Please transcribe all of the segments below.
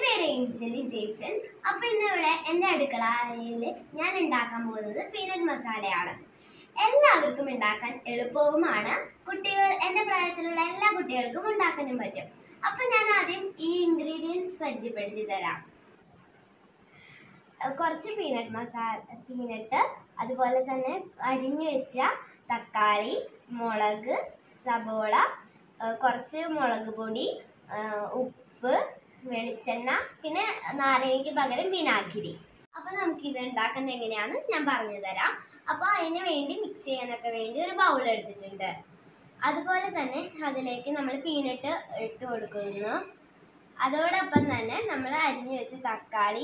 പേര് ഏഞ്ചലി ജെയ്സൺ അപ്പൊ ഇന്ന് ഇവിടെ എൻ്റെ അടുക്കളയിൽ ഞാൻ ഉണ്ടാക്കാൻ പോകുന്നത് പീനട്ട് മസാലയാണ് എല്ലാവർക്കും ഉണ്ടാക്കാൻ എളുപ്പവുമാണ് കുട്ടികൾ എൻ്റെ പ്രായത്തിലുള്ള എല്ലാ കുട്ടികൾക്കും ഉണ്ടാക്കാനും പറ്റും അപ്പൊ ഞാൻ ആദ്യം ഈ ഇൻഗ്രീഡിയൻസ് പരിചയപ്പെടുത്തി തരാം അഹ് കുറച്ച് പീനട്ട് മസാല പീനട്ട് അതുപോലെ തന്നെ അരിഞ്ഞു വെച്ച തക്കാളി മുളക് സബോള അഹ് കുറച്ച് മുളക് പൊടി ആഹ് ഉപ്പ് വെളിച്ചെണ്ണ പിന്നെ നാരങ്ങയ്ക്ക് പകരം വിനാഗിരി അപ്പൊ നമുക്ക് ഇത് ഉണ്ടാക്കുന്നത് എങ്ങനെയാന്ന് ഞാൻ പറഞ്ഞു തരാം അപ്പൊ അതിന് വേണ്ടി മിക്സ് ചെയ്യാനൊക്കെ വേണ്ടി ഒരു ബൗൾ എടുത്തിട്ടുണ്ട് അതുപോലെ തന്നെ അതിലേക്ക് നമ്മൾ പീനട്ട് ഇട്ട് കൊടുക്കുന്നു അതോടൊപ്പം തന്നെ നമ്മൾ അരിഞ്ഞു വെച്ച തക്കാളി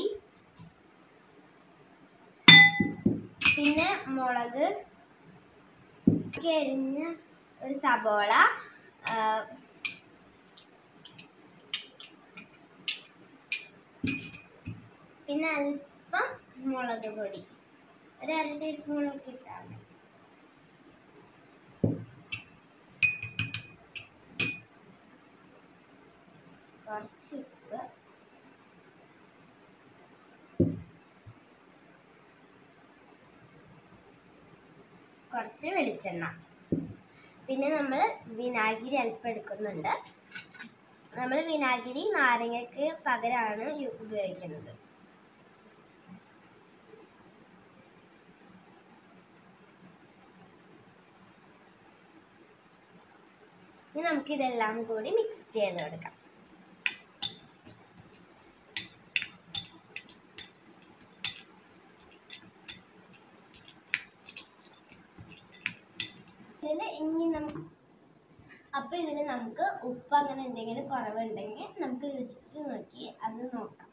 പിന്നെ മുളക് ഒക്കെ അരിഞ്ഞ ഒരു സബോള ആ, പിന്നെ അല്പം മുളക് പൊടി ഒരു അര ടീസ്പൂൺ ഒക്കെ ഇട്ടാൽ മതി കുറച്ച് ഉപ്പ് കുറച്ച് വെളിച്ചെണ്ണ പിന്നെ നമ്മൾ വിനാഗിരി അല്പം എടുക്കുന്നുണ്ട് നമ്മൾ വിനാഗിരി നാരങ്ങയ്ക്ക് പകരമാണ് യു- ഉപയോഗിക്കുന്നത് ഇനി നമുക്ക് ഇതെല്ലാം കൂടി മിക്സ് ചെയ്ത് കൊടുക്കാം ഇതിൽ ഇനി നമുക്ക് അപ്പൊ ഇതിൽ നമുക്ക് ഉപ്പ് അങ്ങനെ എന്തെങ്കിലും കുറവുണ്ടെങ്കിൽ നമുക്ക് രുചിച്ച് നോക്കി അത് നോക്കാം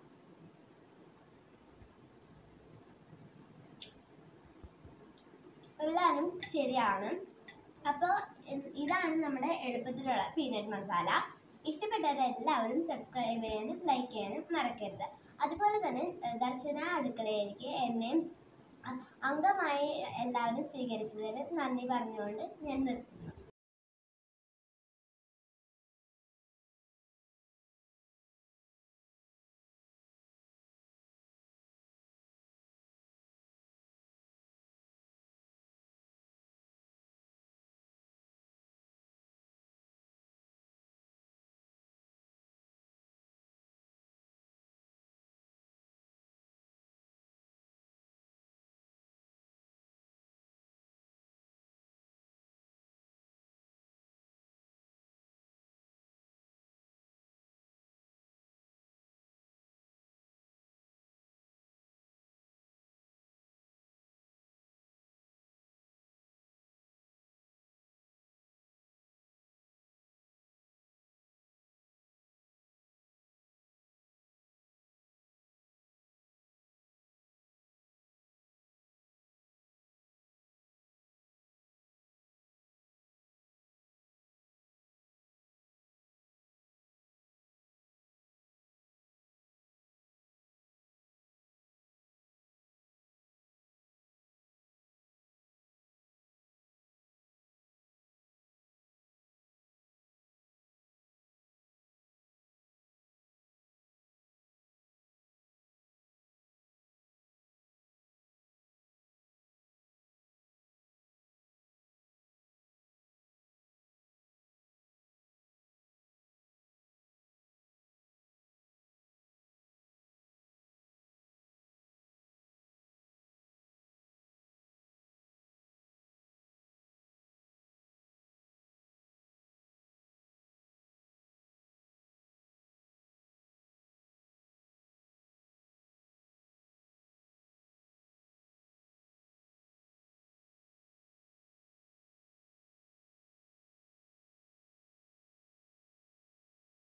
എല്ലാവരും ശരിയാണ് അപ്പോൾ ഇതാണ് നമ്മുടെ എളുപ്പത്തിലുള്ള പീനട്ട് മസാല ഇഷ്ടപ്പെട്ടവരെല്ലാവരും സബ്സ്ക്രൈബ് ചെയ്യാനും ലൈക്ക് ചെയ്യാനും മറക്കരുത് അതുപോലെ തന്നെ ഏഹ്, ദർശന അടുക്കളയിലേക്ക് എന്നെയും അ- അംഗമായി എല്ലാവരും സ്വീകരിച്ചതിന് നന്ദി പറഞ്ഞുകൊണ്ട് ഞാൻ നിർത്തുന്നു